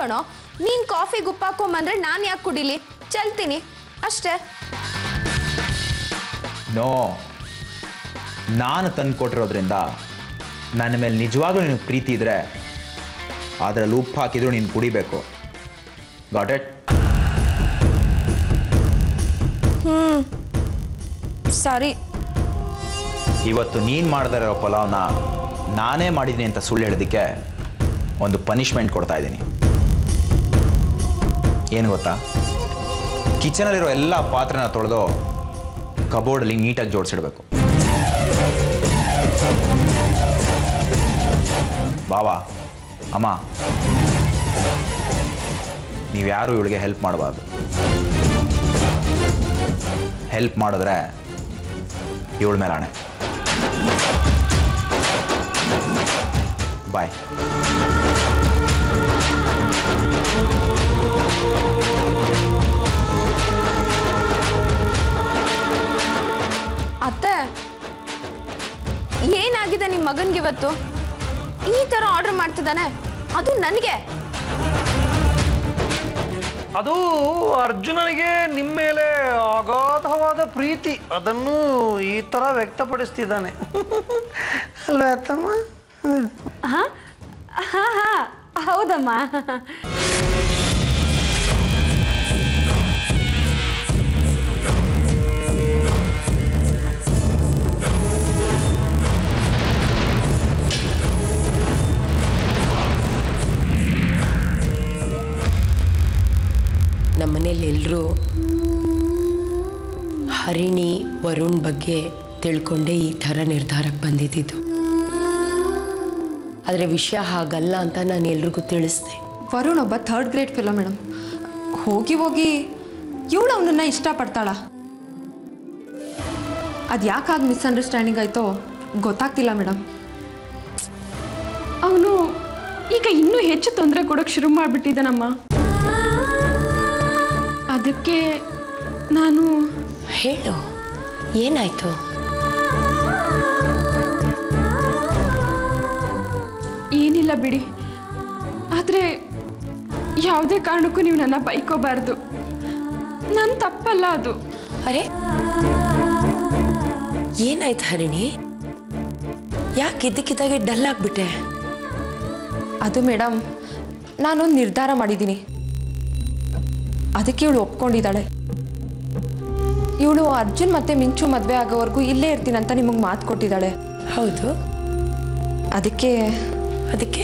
ಕಣೋ ನೀನ್ ಕಾಫಿ ಗುಪ್ಪಾಕೊಂಬಂದ್ರೆ ನಾನು ಯಾಕೆ ಕುಡಿಲಿ ಚಲ್ತೀನಿ ಅಷ್ಟೇ ನೋ ನಾನು ತಂದು ಕೊಟ್ಟಿರೋದ್ರಿಂದ ನನ್ನ ಮೇಲೆ ನಿಜವಾಗ್ಲೂ ನಿನಗೆ ಪ್ರೀತಿ ಇದ್ರೆ ಅದರಲ್ಲಿ ಉಪ್ಪು ಹಾಕಿದ್ರು ನೀನು ಕುಡಿಬೇಕು ಗಾಟ್ ಇಟ್ ಸರಿ ಇವತ್ತು ನೀನು ಮಾಡ್ತಾ ಇರೋ ಪಲಾವ್ನ ನಾನೇ ಮಾಡಿದ್ದೀನಿ ಅಂತ ಸುಳ್ಳು ಹೇಳೋದಕ್ಕೆ ಒಂದು ಪನಿಷ್ಮೆಂಟ್ ಕೊಡ್ತಾ ಇದ್ದೀನಿ ಏನು ಗೊತ್ತಾ ಕಿಚನಲ್ಲಿರೋ ಎಲ್ಲ ಪಾತ್ರೆನ ತೊಳೆದು ಕಬೋರ್ಡಲ್ಲಿ ನೀಟಾಗಿ ಜೋಡಿಸಿಡ್ಬೇಕು ಬಾವಾ ಅಮ್ಮ ನೀವ್ಯಾರು ಇವಳಿಗೆ ಹೆಲ್ಪ್ ಮಾಡಬಾರ್ದು ಹೆಲ್ಪ್ ಮಾಡಿದ್ರೆ ಇವಳ ಮೇಲೆ ಆಣೆ ಬಾಯ್ ಅತ್ತೆ ಏನಾಗಿದೆ ನಿಮ್ಮ ಮಗನ್ಗೆ ಇವತ್ತು ಈ ತರ ಆರ್ಡರ್ ಮಾಡ್ತಿದ್ದಾನೆ ಅದು ನನಗೆ ಅದು ಅರ್ಜುನನಿಗೆ ನಿಮ್ಮ ಮೇಲೆ ಅಗಾಧವಾದ ಪ್ರೀತಿ ಅದನ್ನು ಈ ಥರ ವ್ಯಕ್ತಪಡಿಸ್ತಿದ್ದಾನೆ ಅಲ್ವಾ ಅತ್ತಮ್ಮ ಹಾ ಹಾ ಹಾ ಹೌದಮ್ಮ ನಮ್ಮನೇಲಿ ಎಲ್ಲರೂ ಹರಿಣಿ ವರುಣ್ ಬಗ್ಗೆ ತಿಳ್ಕೊಂಡೇ ಈ ಥರ ನಿರ್ಧಾರಕ್ಕೆ ಬಂದಿದ್ದಿದ್ದು ಆದರೆ ವಿಷಯ ಹಾಗಲ್ಲ ಅಂತ ನಾನು ಎಲ್ರಿಗೂ ತಿಳಿಸ್ದೆ ವರುಣ್ ಒಬ್ಬ ಥರ್ಡ್ ಗ್ರೇಡ್ ಫಿಲೋ ಮೇಡಮ್ ಹೋಗಿ ಹೋಗಿ ಇವಳು ಅವನನ್ನ ಇಷ್ಟಪಡ್ತಾಳ ಅದು ಯಾಕಾಗ ಮಿಸ್ಅಂಡರ್ಸ್ಟ್ಯಾಂಡಿಂಗ್ ಆಯ್ತೋ ಗೊತ್ತಾಗ್ತಿಲ್ಲ ಮೇಡಮ್ ಅವನು ಈಗ ಇನ್ನೂ ಹೆಚ್ಚು ತೊಂದರೆ ಕೊಡೋಕೆ ಶುರು ಮಾಡಿಬಿಟ್ಟಿದ್ದಾನಮ್ಮ ಅದಕ್ಕೆ ನಾನು ಹೇಳು ಏನಾಯ್ತು ಏನಿಲ್ಲ ಬಿಡಿ ಆದರೆ ಯಾವುದೇ ಕಾರಣಕ್ಕೂ ನೀವು ನನ್ನ ಬೈಕೋಬಾರ್ದು ನನ್ನ ತಪ್ಪಲ್ಲ ಅದು ಅರೆ ಏನಾಯ್ತು ಹರಿಣಿ ಯಾಕೆ ಇದ್ದಕ್ಕಿದ್ದಾಗೆ ಡಲ್ ಆಗ್ಬಿಟ್ಟೆ ಅದು ಮೇಡಮ್ ನಾನೊಂದು ನಿರ್ಧಾರ ಮಾಡಿದ್ದೀನಿ ಅದಕ್ಕೆ ಇವಳು ಒಪ್ಕೊಂಡಿದ್ದಾಳೆ ಇವಳು ಅರ್ಜುನ್ ಮತ್ತೆ ಮಿಂಚು ಮದುವೆ ಆಗೋವರೆಗೂ ಇಲ್ಲೇ ಇರ್ತೀನಂತ ನಿಮಗೆ ಮಾತು ಕೊಟ್ಟಿದ್ದಾಳೆ ಹೌದು ಅದಕ್ಕೆ ಅದಕ್ಕೆ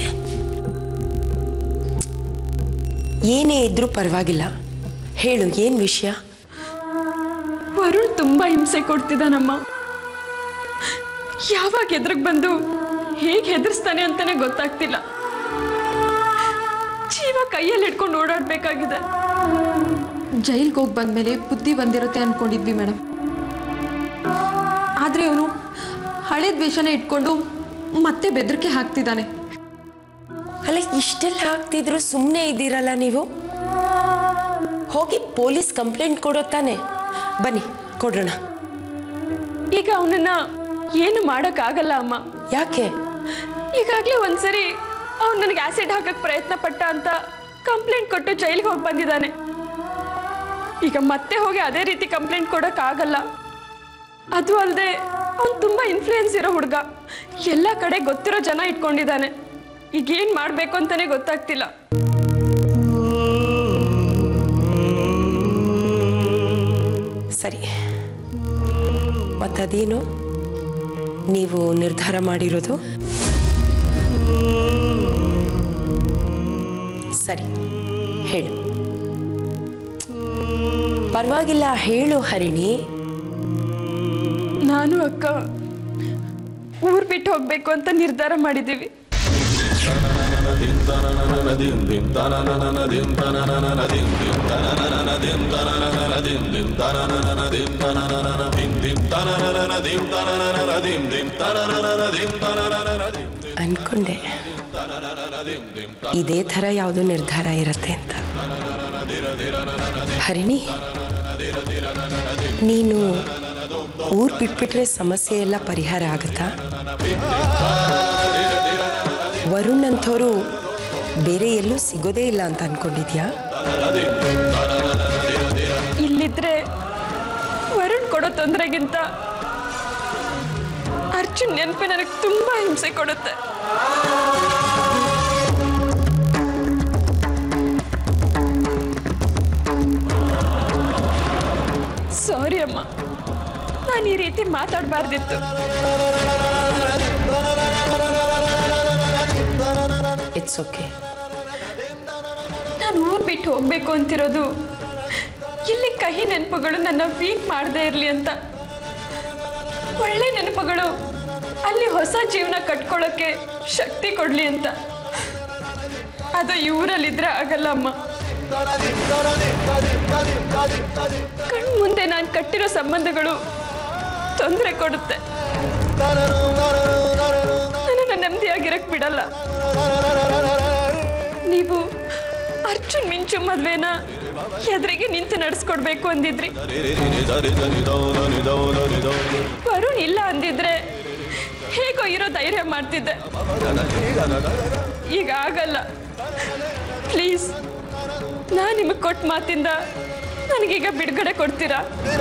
ಏನೇ ಇದ್ರೂ ಪರವಾಗಿಲ್ಲ ಹೇಳು ಏನು ವಿಷಯ ವರುಣ್ ತುಂಬ ಹಿಂಸೆ ಕೊಡ್ತಿದ್ದಾನಮ್ಮ ಯಾವಾಗ ಎದುರಿಗೆ ಬಂದು ಹೇಗೆ ಹೆದರ್ಸ್ತಾನೆ ಅಂತಾನೆ ಗೊತ್ತಾಗ್ತಿಲ್ಲ ಜೀವ ಕೈಯಲ್ಲಿ ಹಿಡ್ಕೊಂಡು ಓಡಾಡ್ಬೇಕಾಗಿದೆ ಜೈಲ್ಗೆ ಹೋಗಿ ಬಂದಮೇಲೆ ಬುದ್ಧಿ ಬಂದಿರುತ್ತೆ ಅನ್ಕೊಂಡಿದ್ವಿ ಮೇಡಮ್ ಆದರೆ ಅವನು ಹಳೆ ದ್ವೇಷನ ಇಟ್ಕೊಂಡು ಮತ್ತೆ ಬೆದರಿಕೆ ಹಾಕ್ತಿದ್ದಾನೆ ಅಲ್ಲ ಇಷ್ಟೆಲ್ಲ ಆಗ್ತಿದ್ರು ಸುಮ್ಮನೆ ಇದ್ದೀರಲ್ಲ ನೀವು ಹೋಗಿ ಪೊಲೀಸ್ ಕಂಪ್ಲೇಂಟ್ ಕೊಡೋ ತಾನೆ ಬನ್ನಿ ಕೊಡೋಣ ಈಗ ಅವನನ್ನ ಏನು ಮಾಡೋಕ್ಕಾಗಲ್ಲ ಅಮ್ಮ ಯಾಕೆ ಈಗಾಗಲೇ ಒಂದ್ಸರಿ ಅವ್ನು ನನಗೆ ಆಸಿಡ್ ಹಾಕಕ್ ಪ್ರಯತ್ನ ಪಟ್ಟ ಅಂತ ಕಂಪ್ಲೇಂಟ್ ಕೊಟ್ಟು ಜೈಲಿಗೆ ಹೋಗಿ ಬಂದಿದ್ದಾನೆ ಈಗ ಮತ್ತೆ ಹೋಗಿ ಅದೇ ರೀತಿ ಕಂಪ್ಲೇಂಟ್ ಕೊಡಕ್ ಆಗಲ್ಲ ಅದು ಅಲ್ಲದೆ ಅವ್ನು ತುಂಬಾ ಇನ್ಫ್ಲೂಯೆನ್ಸ್ ಇರೋ ಹುಡುಗ ಎಲ್ಲ ಕಡೆ ಗೊತ್ತಿರೋ ಜನ ಇಟ್ಕೊಂಡಿದ್ದಾನೆ ಈಗ ಏನ್ ಮಾಡ್ಬೇಕು ಅಂತಾನೆ ಗೊತ್ತಾಗ್ತಿಲ್ಲ ಸರಿ ಮತ್ತದೇನು ನೀವು ನಿರ್ಧಾರ ಮಾಡಿರೋದು ಸರಿ ಹೇಳು ಪರವಾಗಿಲ್ಲ ಹೇಳು ಹರಿಣಿ ನಾನು ಅಕ್ಕ ಊರ್ ಬಿಟ್ಟು ಹೋಗ್ಬೇಕು ಅಂತ ನಿರ್ಧಾರ ಮಾಡಿದ್ದೀವಿ ಅನ್ಕೊಂಡೆ ಇದೇ ಥರ ಯಾವುದೋ ನಿರ್ಧಾರ ಇರುತ್ತೆ ಅಂತ ಹರಿಣಿ ನೀನು ಊರ್ ಬಿಟ್ಬಿಟ್ರೆ ಸಮಸ್ಯೆ ಎಲ್ಲ ಪರಿಹಾರ ಆಗುತ್ತಾ ವರುಣ್ ಅಂಥವ್ರು ಬೇರೆ ಎಲ್ಲೂ ಸಿಗೋದೇ ಇಲ್ಲ ಅಂತ ಅನ್ಕೊಂಡಿದ್ಯಾ ಇಲ್ಲಿದ್ರೆ ವರುಣ್ ಕೊಡೋ ತೊಂದರೆಗಿಂತ ಅರ್ಜುನ್ ನೆನಪು ನನಗೆ ತುಂಬಾ ಹಿಂಸೆ ಕೊಡುತ್ತೆ ಸಾರಿ ಅಮ್ಮ ನಾನು ಈ ರೀತಿ ಮಾತಾಡಬಾರ್ದಿತ್ತು ಇಟ್ಸ್ ಓಕೆ ನಾನು ಊರ್ ಬಿಟ್ಟು ಹೋಗ್ಬೇಕು ಅಂತಿರೋದು ಇಲ್ಲಿ ಕಹಿ ನೆನಪುಗಳು ನನ್ನ ವೀಕ್ ಮಾಡದೇ ಇರಲಿ ಅಂತ ಒಳ್ಳೆ ನೆನಪುಗಳು ಅಲ್ಲಿ ಹೊಸ ಜೀವನ ಕಟ್ಕೊಳ್ಳೋಕೆ ಶಕ್ತಿ ಕೊಡ್ಲಿ ಅಂತ ಅದು ಈ ಊರಲ್ಲಿದ್ರೆ ಆಗಲ್ಲ ಅಮ್ಮ ಕಣ್ ಮುಂದೆ ನಾನು ಕಟ್ಟಿರೋ ಸಂಬಂಧಗಳು ತೊಂದರೆ ಕೊಡುತ್ತೆ ನನ್ನನ್ನು ನೆಮ್ಮದಿಯಾಗಿರಕ್ ಬಿಡಲ್ಲ ನೀವು ಅರ್ಜುನ್ ಮಿಂಚು ಮದ್ವೆನ ಎದುರಿಗೆ ನಿಂತು ನಡೆಸ್ಕೊಡ್ಬೇಕು ಅಂದಿದ್ರಿ ವರುಣ್ ಇಲ್ಲ ಅಂದಿದ್ರೆ ಹೇಗೋ ಇರೋ ಧೈರ್ಯ ಮಾಡ್ತಿದ್ದೆ ಈಗ ಆಗಲ್ಲ ಪ್ಲೀಸ್ ನಾನು ನಿಮಗೆ ಕೊಟ್ಟ ಮಾತಿಂದ ನನಗೀಗ ಬಿಡುಗಡೆ ಕೊಡ್ತೀರಾ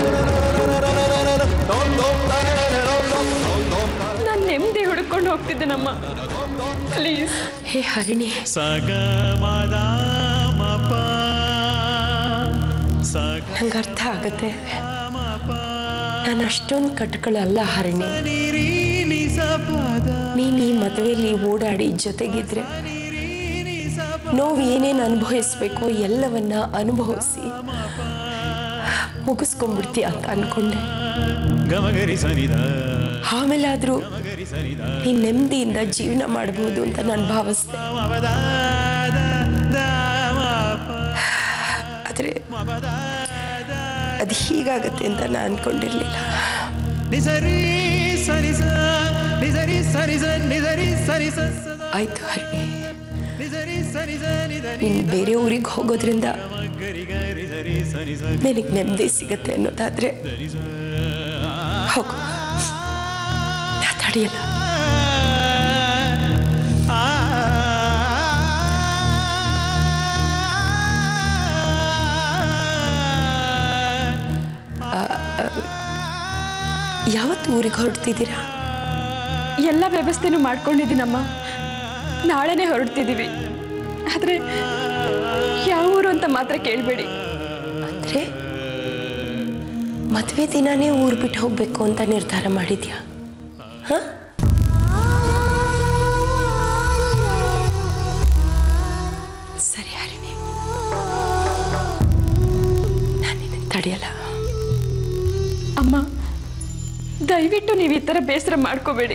ನಾನು ನೆಮ್ಮದಿ ಹುಡ್ಕೊಂಡು ಹೋಗ್ತಿದ್ದೇನಮ್ಮ ಪ್ಲೀಸ್ ಹೇ ಹರಿಣಿ ನಂಗೆ ಅರ್ಥ ಆಗತ್ತೆ ನಾನು ಅಷ್ಟೊಂದು ಕಟ್ಕೊಳ್ಳಲ್ಲ ಹರಿಣಿ ನೀನು ಈ ಮದುವೆಯಲ್ಲಿ ಓಡಾಡಿ ಜೊತೆಗಿದ್ರೆ ನೋವು ಏನೇನು ಅನುಭವಿಸ್ಬೇಕೋ ಎಲ್ಲವನ್ನ ಅನುಭವಿಸಿ ಮುಗಿಸ್ಕೊಂಡ್ಬಿಡ್ತೀಯ ಅಂತ ಅನ್ಕೊಂಡೆ ಗಮಗರಿ ಸನಿದ ಆಮೇಲಾದ್ರೂ ನೀನು ನೆಮ್ಮದಿಯಿಂದ ಜೀವನ ಮಾಡ್ಬೋದು ಅಂತ ನಾನು ಭಾವಿಸ್ದೆ ಆದರೆ ಅದು ಹೀಗಾಗತ್ತೆ ಅಂತ ನಾನು ಅನ್ಕೊಂಡಿರ್ಲಿಲ್ಲ ನಿಸರಿ ಸರಿಸ ನಿಸರಿ ಸರಿಸ ನಿಸರಿ ಸರಿಸ ಆಯ್ತು ಹರಿಣಿ ನಿಸರಿ ಸರಿಸ ನಿಧರಿ ನೀನು ಬೇರೆ ಊರಿಗೆ ಹೋಗೋದ್ರಿಂದ ಗರಿ ಗರಿ ಸರಿ ಸರಿಸ ನಿನಗೆ ನೆಮ್ಮದಿ ಸಿಗತ್ತೆ ಅನ್ನೋದಾದ್ರೆ ಹೋಗು ನಾ ತಡೆಯಲ್ಲ ಯಾವತ್ತು ಊರಿಗೆ ಹೊರಡ್ತಿದ್ದೀರಾ ಎಲ್ಲ ವ್ಯವಸ್ಥೆನೂ ಮಾಡ್ಕೊಂಡಿದ್ದೀನಮ್ಮ ನಾಳೆನೇ ಹೊರಡ್ತಿದ್ದೀವಿ ಆದರೆ ಯಾವ ಊರು ಅಂತ ಮಾತ್ರ ಕೇಳಬೇಡಿ ಅಂದರೆ ಮದುವೆ ದಿನಾನೇ ಊರು ಬಿಟ್ಟು ಹೋಗ್ಬೇಕು ಅಂತ ನಿರ್ಧಾರ ಮಾಡಿದ್ಯಾ ಹಾಂ ಸರಿ ಹರಿಣಿ ನಾನು ನಿನ್ನನ್ನು ತಡೆಯಲ್ಲ ಅಮ್ಮ ದಯವಿಟ್ಟು ನೀವು ಈ ಥರ ಬೇಸರ ಮಾಡ್ಕೋಬೇಡಿ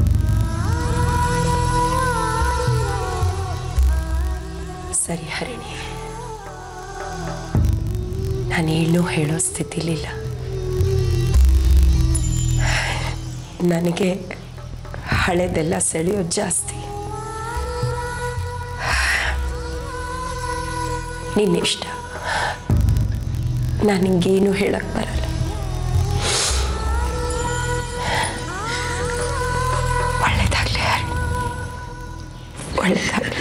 ಸರಿ ಹರಿಣಿ ನಾನು ಏನು ಹೇಳೋ ಸ್ಥಿತಿಲಿಲ್ಲ ನನಗೆ ಹಳೆದೆಲ್ಲ ಸೆಳೆಯೋದು ಜಾಸ್ತಿ ನಿನ್ನಿಷ್ಟ ನಾನು ನಿಂಗೇನು ಹೇಳಕ್ ಬರಲ್ಲ ಒಳ್ಳೇದಾಗ್ಲಿ ಹರಿಣಿ ಒಳ್ಳೇದಾಗ್ಲಿ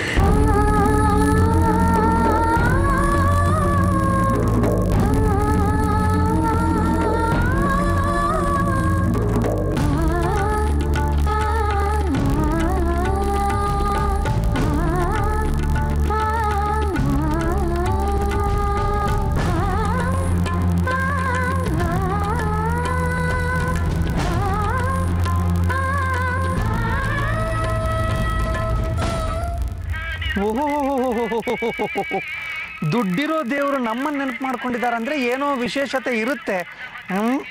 ದುಡ್ಡಿರೋ ದೇವರು ನಮ್ಮನ್ನ ನೆನಪು ಮಾಡ್ಕೊಂಡಿದ್ದಾರೆ ಅಂದ್ರೆ ಏನೋ ವಿಶೇಷತೆ ಇರುತ್ತೆ ಹ್ಮ್.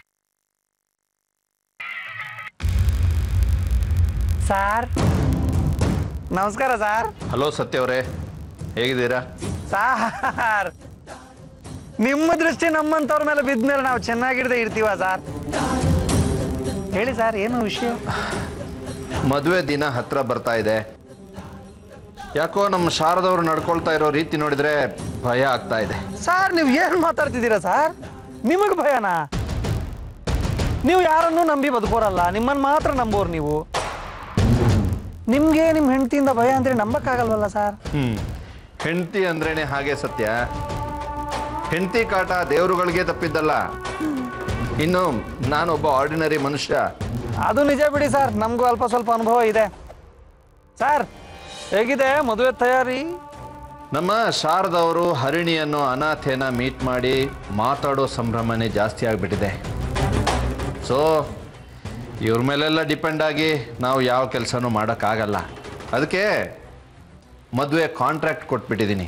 ಸಾರ್ ನಮಸ್ಕಾರ ಸಾರ್ ಹಲೋ ಸತ್ಯ ಅವರೇ ಹೇಗಿದ್ದೀರಾ ಸಾರ್ ನಿಮ್ಮ ದೃಷ್ಟಿ ನಮ್ಮಂತವ್ರ ಮೇಲೆ ಬಿದ್ದ ಮೇಲೆ ನಾವು ಚೆನ್ನಾಗಿಡದೆ ಇರ್ತೀವ ಸಾರ್ ಹೇಳಿ ಸರ್ ಏನು ವಿಷಯ ಮದುವೆ ದಿನ ಹತ್ರ ಬರ್ತಾ ಇದೆ ಯಾಕೋ ನಮ್ಮ ಶಾರದವರು ನಡ್ಕೊಳ್ತಾ ಇರೋ ರೀತಿ ನೋಡಿದ್ರೆ ಭಯ ಆಗ್ತಾ ಇದೆ ಸರ್ ನೀವು ಏನು ಮಾತಾಡ್ತಿದ್ದೀರಾ ಸರ್ ನಿಮಗೆ ಭಯನಾ ನೀವು ಯಾರನ್ನೂ ನಂಬಿ ಬದುಕೋರಲ್ಲ ನಿಮ್ಮನ್ನು ಮಾತ್ರ ನಂಬೋರು ನೀವು ನಿಮಗೆ ನಿಮ್ಮ ಹೆಂಡತಿಯಿಂದ ಭಯ ಅಂದರೆ ನಂಬಕ್ಕಾಗಲ್ವಲ್ಲ ಸರ್ ಹ್ಮ್ ಹೆಂಡತಿ ಅಂದ್ರೇನೆ ಹಾಗೆ ಸತ್ಯ ಹೆಂಡತಿ ಕಾಟ ದೇವರುಗಳಿಗೆ ತಪ್ಪಿದ್ದಲ್ಲ ಇನ್ನು ನಾನೊಬ್ಬ ಆರ್ಡಿನರಿ ಮನುಷ್ಯ ಅದು ನಿಜ ಬಿಡಿ ಸರ್ ನಮಗೂ ಅಲ್ಪ ಸ್ವಲ್ಪ ಅನುಭವ ಇದೆ ಸರ್ ಹೇಗಿದೆ ಮದುವೆ ತಯಾರಿ ನಮ್ಮ ಶಾರದವರು ಹರಿಣಿ ಅನ್ನೋ ಅನಾಥೆನ ಮೀಟ್ ಮಾಡಿ ಮಾತಾಡೋ ಸಂಭ್ರಮನೇ ಜಾಸ್ತಿ ಆಗಿಬಿಟ್ಟಿದೆ ಸೊ ಇವ್ರ ಮೇಲೆಲ್ಲ ಡಿಪೆಂಡ್ ಆಗಿ ನಾವು ಯಾವ ಕೆಲಸನೂ ಮಾಡೋಕ್ಕಾಗಲ್ಲ ಅದಕ್ಕೆ ಮದುವೆ ಕಾಂಟ್ರಾಕ್ಟ್ ಕೊಟ್ಬಿಟ್ಟಿದ್ದೀನಿ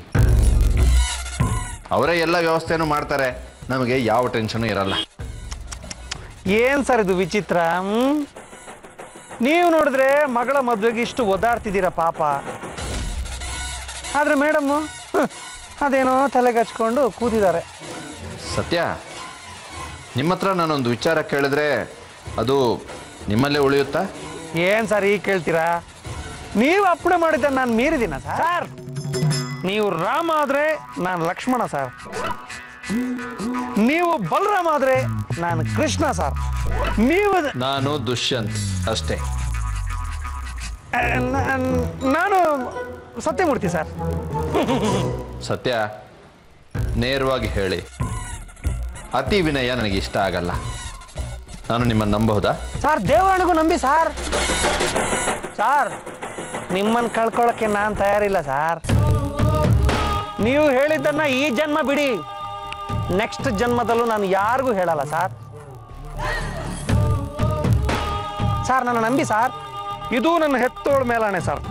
ಅವರೇ ಎಲ್ಲ ವ್ಯವಸ್ಥೆನೂ ಮಾಡ್ತಾರೆ ನಮಗೆ ಯಾವ ಟೆನ್ಷನು ಇರಲ್ಲ ಏನ್ ಸರ್ ಇದು ವಿಚಿತ್ರ ಹ್ಮ್? ನೀವು ನೋಡಿದ್ರೆ ಮಗಳ ಮದುವೆಗೆ ಇಷ್ಟು ಒದಾಡ್ತಿದ್ದೀರ ಪಾಪ ಆದ್ರೆ ಮೇಡಮ್ಮು ಹ್ಮ್, ಅದೇನೋ ತಲೆಗೆ ಹಚ್ಕೊಂಡು ಕೂತಿದ್ದಾರೆ ಸತ್ಯ ನಿಮ್ಮ ಹತ್ರ ನಾನೊಂದು ವಿಚಾರ ಕೇಳಿದ್ರೆ ಅದು ನಿಮ್ಮಲ್ಲೇ ಉಳಿಯುತ್ತಾ ಏನ್ ಸರ್ ಈಗ ಕೇಳ್ತೀರಾ ನೀವು ಅಪ್ಪಣೆ ಮಾಡಿದ್ದ ನಾನು ಮೀರಿದ್ದೀನ ಸರ್ ನೀವು ರಾಮ ಆದ್ರೆ ನಾನು ಲಕ್ಷ್ಮಣ ಸರ್ ನೀವು ಬಲರಾಮ ಆದ್ರೆ ನಾನು ಕೃಷ್ಣ ಸರ್ ನೀವು ನಾನು ದುಷ್ಯಂತ್ ಅಷ್ಟೇ ಆ, ನಾನ್- ನಾನು ಸತ್ಯಮೂರ್ತಿ ಸರ್ ಸತ್ಯ ನೇರವಾಗಿ ಹೇಳಿ ಅತಿ ವಿನಯ ನನಗೆ ಇಷ್ಟ ಆಗಲ್ಲ ನಾನು ನಿಮ್ಮನ್ನು ನಂಬಹುದಾ ಸರ್ ದೇವರನಿಗೂ ನಂಬಿ ಸರ್ ಸರ್ ನಿಮ್ಮನ್ನು ಕಳ್ಕೊಳ್ಳೋಕ್ಕೆ ನಾನು ತಯಾರಿಲ್ಲ ಸರ್ ನೀವು ಹೇಳಿದ್ದನ್ನ ಈ ಜನ್ಮ ಬಿಡಿ ನೆಕ್ಸ್ಟ್ ಜನ್ಮದಲ್ಲೂ ನಾನು ಯಾರಿಗೂ ಹೇಳಲ್ಲ ಸರ್ ಸರ್ ನನ್ನ ನಂಬಿ ಸರ್ ಇದು ನನ್ನ ಹೆತ್ತೋಳ ಮೇಲಾಣೆ ಸರ್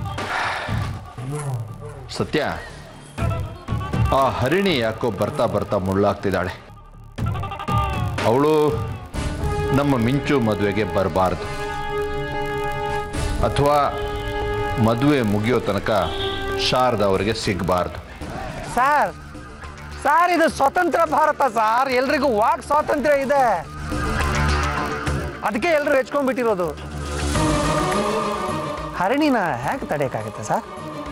ಸತ್ಯ ಆ ಹರಿಣಿ ಯಾಕೋ ಬರ್ತಾ ಬರ್ತಾ ಮುಳ್ಳಾಗ್ತಿದ್ದಾಳೆ ಅವಳು ನಮ್ಮ ಮಿಂಚು ಮದುವೆಗೆ ಬರಬಾರ್ದು ಅಥವಾ ಮದುವೆ ಮುಗಿಯೋ ತನಕ ಶಾರದಾ ಅವರಿಗೆ ಸಿಗಬಾರ್ದು ಸರ್ ಸರ್ ಇದು ಸ್ವತಂತ್ರ ಭಾರತ ಸರ್ ಎಲ್ರಿಗೂ ವಾಕ್ ಸ್ವಾತಂತ್ರ್ಯ ಇದೆ ಅದಕ್ಕೆ ಎಲ್ಲರೂ ಹೆಚ್ಕೊಂಡ್ಬಿಟ್ಟಿರೋದು ಹರಣಿನ ಹೇಗೆ ತಡೆಯೋಕ್ಕಾಗುತ್ತೆ ಸರ್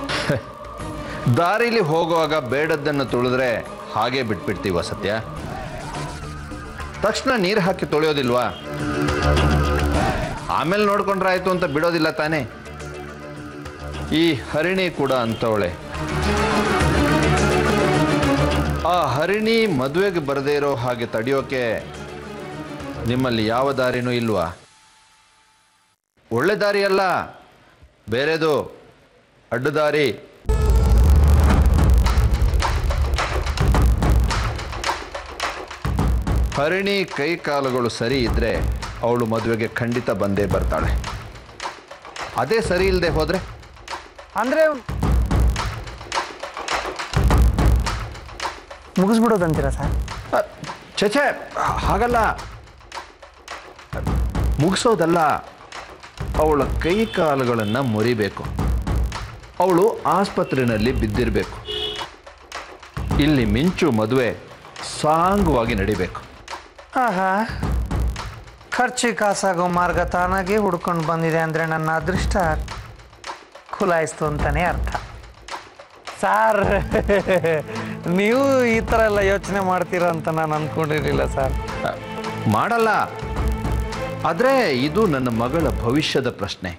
ದಾರಿಲಿ ಹೋಗುವಾಗ ಬೇಡದ್ದನ್ನು ತುಳಿದ್ರೆ ಹಾಗೆ ಬಿಟ್ಬಿಡ್ತೀವ ಸತ್ಯ ತಕ್ಷಣ ನೀರು ಹಾಕಿ ತೊಳೆಯೋದಿಲ್ವಾ ಆಮೇಲೆ ನೋಡ್ಕೊಂಡ್ರಾಯ್ತು ಅಂತ ಬಿಡೋದಿಲ್ಲ ತಾನೇ ಈ ಹರಿಣಿ ಕೂಡ ಅಂತವಳೆ ಆ ಹರಿಣಿ ಮದುವೆಗೆ ಬರದೇ ಇರೋ ಹಾಗೆ ತಡೆಯೋಕೆ ನಿಮ್ಮಲ್ಲಿ ಯಾವ ದಾರಿನೂ ಇಲ್ವಾ ಒಳ್ಳೆ ದಾರಿ ಅಲ್ಲ ಬೇರೆದು ಅಡ್ಡು ದಾರಿ ಹರಿಣಿ ಕೈ ಕಾಲುಗಳು ಸರಿ ಇದ್ರೆ ಅವಳು ಮದುವೆಗೆ ಖಂಡಿತ ಬಂದೇ ಬರ್ತಾಳೆ ಅದೇ ಸರಿ ಇಲ್ಲದೆ ಹೋದ್ರೆ ಅಂದ್ರೆ ಮುಗಿಸ್ಬಿಡೋದಂತೀರಾ ಸರ್ ಅ, ಛೆ ಛೆ ಹಾಗಲ್ಲ ಮುಗಿಸೋದಲ್ಲ ಅವಳ ಕೈ ಕಾಲುಗಳನ್ನು ಮುರಿಬೇಕು ಅವಳು ಆಸ್ಪತ್ರೆಯಲ್ಲಿ ಬಿದ್ದಿರಬೇಕು ಇಲ್ಲಿ ಮಿಂಚು ಮದುವೆ ಸಾಂಗವಾಗಿ ನಡಿಬೇಕು ಆಹಾ ಖರ್ಚಿ ಕಾಸಾಗೋ ಮಾರ್ಗ ತಾನಾಗೆ ಹುಡ್ಕೊಂಡು ಬಂದಿದೆ ಅಂದರೆ ನನ್ನ ಅದೃಷ್ಟ ಖುಲಾಯಿಸ್ತು ಅಂತಾನೆ ಅರ್ಥ ಸಾರ್ ನೀವು ಈ ಥರ ಎಲ್ಲ ಯೋಚನೆ ಮಾಡ್ತೀರಾ ಅಂತ ನಾನು ಅಂದ್ಕೊಂಡಿರಲಿಲ್ಲ ಸರ್ ಅ, ಮಾಡಲ್ಲ ಆದರೆ ಇದು ನನ್ನ ಮಗಳ ಭವಿಷ್ಯದ ಪ್ರಶ್ನೆ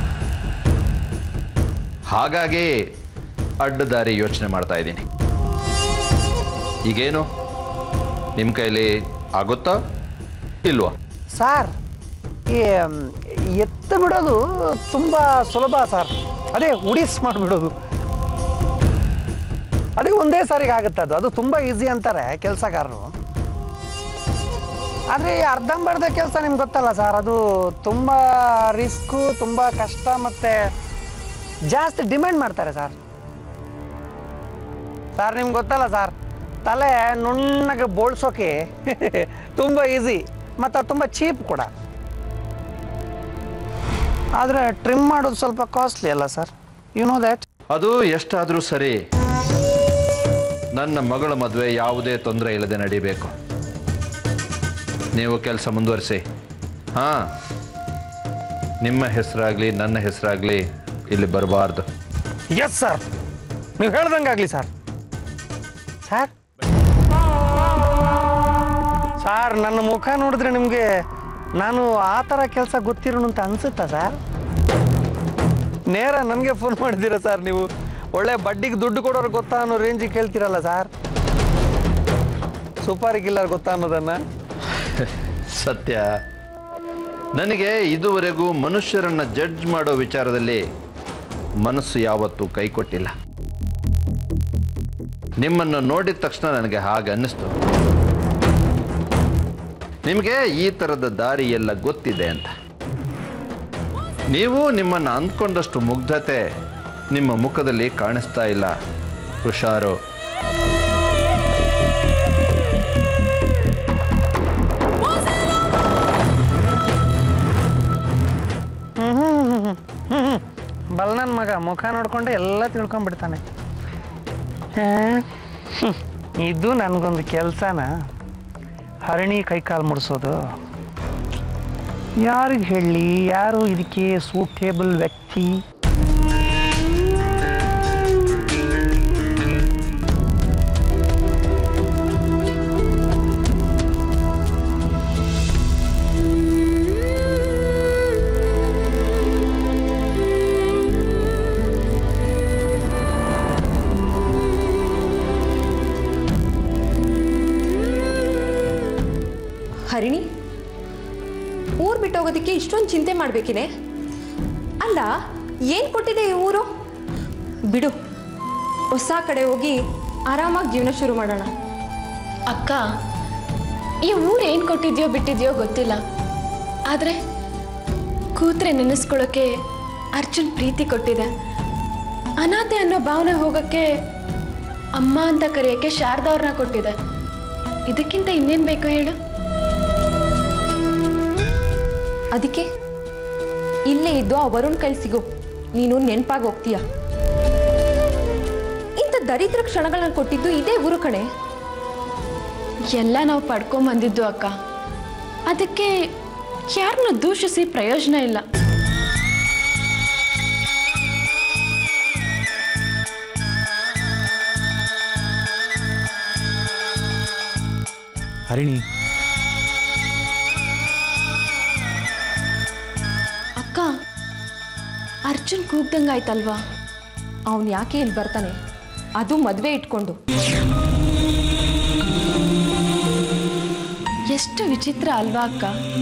ಹಾಗಾಗಿ ಅಡ್ಡದಾರಿ ಯೋಚನೆ ಮಾಡ್ತಾ ಇದ್ದೀನಿ ಈಗೇನು ನಿಮ್ಮ ಕೈಲಿ ಆಗುತ್ತಾ ಇಲ್ವಾ ಸಾರ್ ಈ ಮ್, ಎತ್ತು ಬಿಡೋದು ತುಂಬ ಸುಲಭ ಸರ್ ಅದೇ ಉಡಿಸ್ ಮಾಡಿಬಿಡೋದು ಅದೇ ಒಂದೇ ಸಾರಿಗೆ ಆಗುತ್ತೆ ಅದು ಅದು ತುಂಬ ಈಸಿ ಅಂತಾರೆ ಕೆಲಸಗಾರರು ಆದರೆ ಈ ಅರ್ಧಂಬರ್ಧ ಕೆಲಸ ನಿಮ್ಗೆ ಗೊತ್ತಲ್ಲ ಸರ್ ಅದು ತುಂಬ ರಿಸ್ಕು ತುಂಬ ಕಷ್ಟ ಮತ್ತು ಜಾಸ್ತಿ ಡಿಮ್ಯಾಂಡ್ ಮಾಡ್ತಾರೆ ಸರ್ ಸರ್ ನಿಮ್ಗೆ ಗೊತ್ತಲ್ಲ ಸರ್ ತಲೆ ನುಣ್ಣಗೆ ಬೋಳ್ಸೋಕೆ ತುಂಬ ಈಸಿ ಮತ್ತು ಅದು ತುಂಬ ಚೀಪ್ ಕೂಡ ಆದರೆ ಟ್ರಿಮ್ ಮಾಡೋದು ಸ್ವಲ್ಪ ಕಾಸ್ಟ್ಲಿ ಅಲ್ಲ ಸರ್ ಯು ನೋ ದ್ಯಾಟ್ ಅದು ಎಷ್ಟಾದರೂ ಸರಿ ನನ್ನ ಮಗಳ ಮದುವೆ ಯಾವುದೇ ತೊಂದರೆ ಇಲ್ಲದೆ ನಡಿಬೇಕು ನೀವು ಕೆಲಸ ಮುಂದುವರಿಸಿ ಹಾಂ ನಿಮ್ಮ ಹೆಸರಾಗಲಿ ನನ್ನ ಹೆಸರಾಗಲಿ ಇಲ್ಲಿ ಬರಬಾರ್ದು ಎಸ್ ಸರ್ ನೀವು ಹೇಳ್ದಂಗಾಗಲಿ ಸರ್ ಸರ್ ಸರ್ ನನ್ನ ಮುಖ ನೋಡಿದ್ರೆ ನಿಮಗೆ ನಾನು ಆ ಥರ ಕೆಲಸ ಗೊತ್ತಿರೋನು ಅಂತ ಅನ್ಸುತ್ತಾ ಸರ್ ನೇರ ನನಗೆ ಫೋನ್ ಮಾಡಿದ್ದೀರಾ ಸರ್ ನೀವು ಒಳ್ಳೆ ಬಡ್ಡಿಗೆ ದುಡ್ಡು ಕೊಡೋರು ಗೊತ್ತಾ ಅನ್ನೋ ರೇಂಜಿಗೆ ಕೇಳ್ತೀರಲ್ಲ ಸರ್ ಸೂಪಾರಿ ಕಿಲ್ಲರ್ ಗೊತ್ತಾ ಅನ್ನೋದನ್ನ ಸತ್ಯ ನನಗೆ ಇದುವರೆಗೂ ಮನುಷ್ಯರನ್ನ ಜಡ್ಜ್ ಮಾಡೋ ವಿಚಾರದಲ್ಲಿ ಮನಸ್ಸು ಯಾವತ್ತೂ ಕೈ ಕೊಟ್ಟಿಲ್ಲ ನಿಮ್ಮನ್ನು ನೋಡಿದ ತಕ್ಷಣ ನನಗೆ ಹಾಗೆ ಅನ್ನಿಸ್ತು ನಿಮಗೆ ಈ ಥರದ ದಾರಿ ಎಲ್ಲ ಗೊತ್ತಿದೆ ಅಂತ ನೀವು ನಿಮ್ಮನ್ನು ಅಂದ್ಕೊಂಡಷ್ಟು ಮುಗ್ಧತೆ ನಿಮ್ಮ ಮುಖದಲ್ಲಿ ಕಾಣಿಸ್ತಾ ಇಲ್ಲ ಹುಷಾರು ಬಲ್ ನನ್ನ ಮಗ ಮುಖ ನೋಡ್ಕೊಂಡೆ ಎಲ್ಲ ತಿಳ್ಕೊಂಡ್ಬಿಡ್ತಾನೆ ಆ, ಹ್ಮ್. ಇದು ನನಗೊಂದು ಕೆಲಸನ ಹರಣಿ ಕೈಕಾಲು ಮುಡಿಸೋದು ಯಾರಿಗೆ ಹೇಳಲಿ ಯಾರು ಇದಕ್ಕೆ ಸೂಟೇಬಲ್ ವ್ಯಕ್ತಿ ಹರಿಣಿ ಊರು ಬಿಟ್ಟು ಹೋಗೋದಕ್ಕೆ ಇಷ್ಟೊಂದು ಚಿಂತೆ ಮಾಡ್ಬೇಕಿದೆ ಅಲ್ಲ ಏನು ಕೊಟ್ಟಿದೆ ಈ ಊರು ಬಿಡು ಹೊಸ ಕಡೆ ಹೋಗಿ ಆರಾಮಾಗಿ ಜೀವನ ಶುರು ಮಾಡೋಣ ಅಕ್ಕ ಈ ಊರು ಏನು ಕೊಟ್ಟಿದ್ಯೋ ಬಿಟ್ಟಿದ್ಯೋ ಗೊತ್ತಿಲ್ಲ ಆದರೆ ಕೂತ್ರೆ ನೆನೆಸ್ಕೊಳ್ಳೋಕೆ ಅರ್ಜುನ್ ಪ್ರೀತಿ ಕೊಟ್ಟಿದೆ ಅನಾಥೆ ಅನ್ನೋ ಭಾವನೆ ಹೋಗೋಕ್ಕೆ ಅಮ್ಮ ಅಂತ ಕರೆಯೋಕ್ಕೆ ಶಾರದವ್ರನ್ನ ಕೊಟ್ಟಿದೆ ಇದಕ್ಕಿಂತ ಇನ್ನೇನು ಬೇಕು ಹೇಳು ಅದಕ್ಕೆ ಇಲ್ಲೇ ಇದ್ದು ಆ ವರುಣ್ ಕೈ ಸಿಗು ನೀನು ನೆನಪಾಗಿ ಹೋಗ್ತೀಯ ಇಂಥ ದರಿದ್ರ ಕ್ಷಣಗಳನ್ನ ಕೊಟ್ಟಿದ್ದು ಇದೇ ಊರು ಕಣೆ ಎಲ್ಲ ನಾವು ಪಡ್ಕೊಂಬಂದಿದ್ದು ಅಕ್ಕ ಅದಕ್ಕೆ ಯಾರನ್ನು ದೂಷಿಸಿ ಪ್ರಯೋಜನ ಇಲ್ಲ ಹರಿಣಿ ಅಕ್ಕ ಅರ್ಜುನ್ ಕೂಗ್ದಂಗಾಯ್ತಲ್ವಾ ಅವನು ಯಾಕೆ ಇಲ್ಲಿ ಬರ್ತಾನೆ ಅದು ಮದುವೆ ಇಟ್ಕೊಂಡು ಎಷ್ಟು ವಿಚಿತ್ರ ಅಲ್ವಾ ಅಕ್ಕ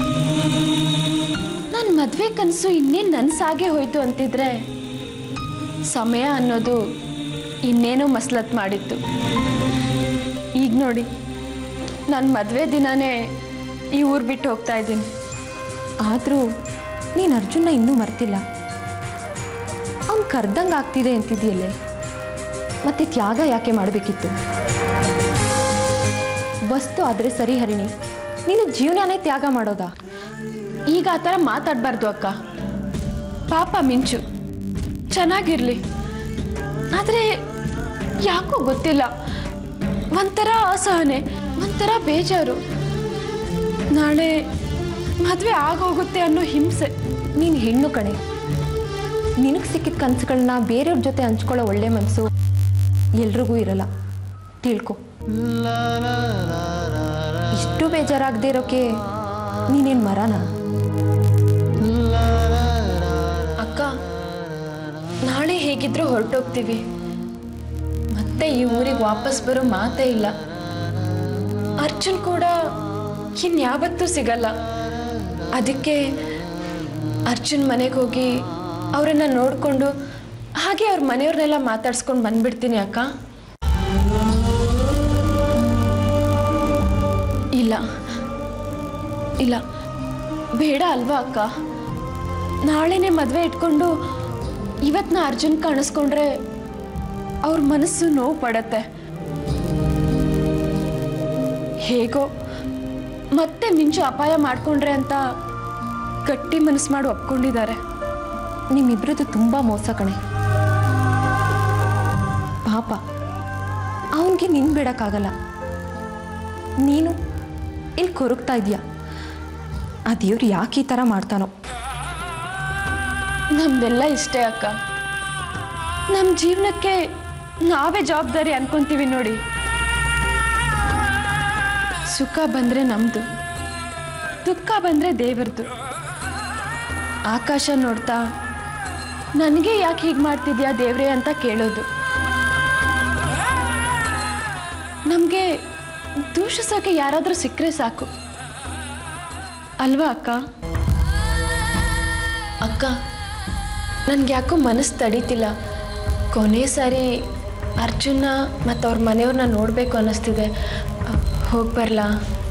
ನನ್ನ ಮದ್ವೆ ಕನಸು ಇನ್ನೇನು ನನ್ಸಾಗೆ ಹೋಯ್ತು ಅಂತಿದ್ರೆ ಸಮಯ ಅನ್ನೋದು ಇನ್ನೇನೋ ಮಸ್ಲತ್ ಮಾಡಿತ್ತು ಈಗ ನೋಡಿ ನನ್ನ ಮದುವೆ ದಿನನೇ ಈ ಊರು ಬಿಟ್ಟು ಹೋಗ್ತಾ ಇದ್ದೀನಿ ಆದರೂ ನೀನು ಅರ್ಜುನ ಇನ್ನೂ ಮರ್ತಿಲ್ಲ ಅವ್ನು ಕರ್ದಂಗೆ ಆಗ್ತಿದೆ ಅಂತಿದೆಯಲ್ಲೇ ಮತ್ತೆ ತ್ಯಾಗ ಯಾಕೆ ಮಾಡಬೇಕಿತ್ತು ವಸ್ತು ಆದರೆ ಸರಿ ಹರಿಣಿ ನೀನು ಜೀವನನೇ ತ್ಯಾಗ ಮಾಡೋದಾ ಈಗ ಆ ಥರ ಮಾತಾಡಬಾರ್ದು ಅಕ್ಕ ಪಾಪ ಮಿಂಚು ಚೆನ್ನಾಗಿರ್ಲಿ ಆದರೆ ಯಾಕೋ ಗೊತ್ತಿಲ್ಲ ಒಂಥರ ಅಸಹನೆ ಒಂಥರ ಬೇಜಾರು ನಾಳೆ ಮದುವೆ ಆಗೋಗುತ್ತೆ ಅನ್ನೋ ಹಿಂಸೆ ನೀನು ಹೆಣ್ಣು ಕಣೆ ನಿನಗೆ ಸಿಕ್ಕಿದ ಕನಸುಗಳನ್ನ ಬೇರೆಯವ್ರ ಜೊತೆ ಹಂಚ್ಕೊಳ್ಳೋ ಒಳ್ಳೆ ಮನಸ್ಸು ಎಲ್ರಿಗೂ ಇರಲ್ಲ ತಿಳ್ಕೊ ಇಷ್ಟು ಬೇಜಾರಾಗದೇ ಇರೋಕೆ ನೀನೇನು ಮರನಾ ಅಕ್ಕ ನಾಳೆ ಹೇಗಿದ್ರೂ ಹೊರಟೋಗ್ತೀವಿ ಮತ್ತೆ ಈ ಊರಿಗೆ ವಾಪಸ್ ಬರೋ ಮಾತೇ ಇಲ್ಲ ಅರ್ಜುನ್ ಕೂಡ ಇನ್ಯಾವತ್ತೂ ಸಿಗಲ್ಲ ಅದಕ್ಕೆ ಅರ್ಜುನ್ ಮನೆಗೆ ಹೋಗಿ ಅವರನ್ನ ನೋಡಿಕೊಂಡು ಹಾಗೆ ಅವ್ರ ಮನೆಯವ್ರನ್ನೆಲ್ಲ ಮಾತಾಡ್ಸ್ಕೊಂಡು ಬಂದ್ಬಿಡ್ತೀನಿ ಅಕ್ಕ ಇಲ್ಲ ಇಲ್ಲ ಬೇಡ ಅಲ್ವಾ ಅಕ್ಕ ನಾಳೆನೇ ಮದುವೆ ಇಟ್ಕೊಂಡು ಇವತ್ತು ನಾ ಅರ್ಜುನ್ ಕಾಣಿಸ್ಕೊಂಡ್ರೆ ಅವ್ರ ಮನಸ್ಸು ನೋವು ಪಡತ್ತೆ ಹೇಗೋ ಮತ್ತೆ ಮಿಂಚು ಅಪಾಯ ಮಾಡ್ಕೊಂಡ್ರೆ ಅಂತ ಗಟ್ಟಿ ಮನಸ್ಸು ಮಾಡಿ ಒಪ್ಕೊಂಡಿದ್ದಾರೆ ನಿಮ್ಮಿಬ್ರದ್ದು ತುಂಬ ಮೋಸ ಕಣೆ ಪಾಪ ಅವನಿಗೆ ನಿನ್ ಬಿಡೋಕ್ಕಾಗಲ್ಲ ನೀನು ಇಲ್ಲಿ ಕೊರಗ್ತಾ ಇದೀಯ ಆ ದೇವ್ರು ಯಾಕೆ ಈ ಥರ ಮಾಡ್ತಾನೋ ನಮ್ದೆಲ್ಲ ಇಷ್ಟೇ ಅಕ್ಕ ನಮ್ಮ ಜೀವನಕ್ಕೆ ನಾವೇ ಜವಾಬ್ದಾರಿ ಅನ್ಕೊಂತೀವಿ ನೋಡಿ ಸುಖ ಬಂದ್ರೆ ನಮ್ದು ದುಃಖ ಬಂದ್ರೆ ದೇವರದು ಆಕಾಶ ನೋಡ್ತಾ ನನಗೆ ಯಾಕೆ ಹೀಗೆ ಮಾಡ್ತಿದ್ಯಾ ದೇವ್ರೆ ಅಂತ ಕೇಳೋದು ನಮಗೆ ದೂಷಿಸೋಕೆ ಯಾರಾದರೂ ಸಿಕ್ಕರೆ ಸಾಕು ಅಲ್ವಾ ಅಕ್ಕ ಅಕ್ಕ ನನಗೆ ಯಾಕೋ ಮನಸ್ಸು ತಡೀತಿಲ್ಲ ಕೊನೆ ಸಾರಿ ಅರ್ಜುನ ಮತ್ತು ಅವ್ರ ಮನೆಯವ್ರನ್ನ ನೋಡಬೇಕು ಅನ್ನಿಸ್ತಿದೆ ಹೋಗಿ ಬರಲಾ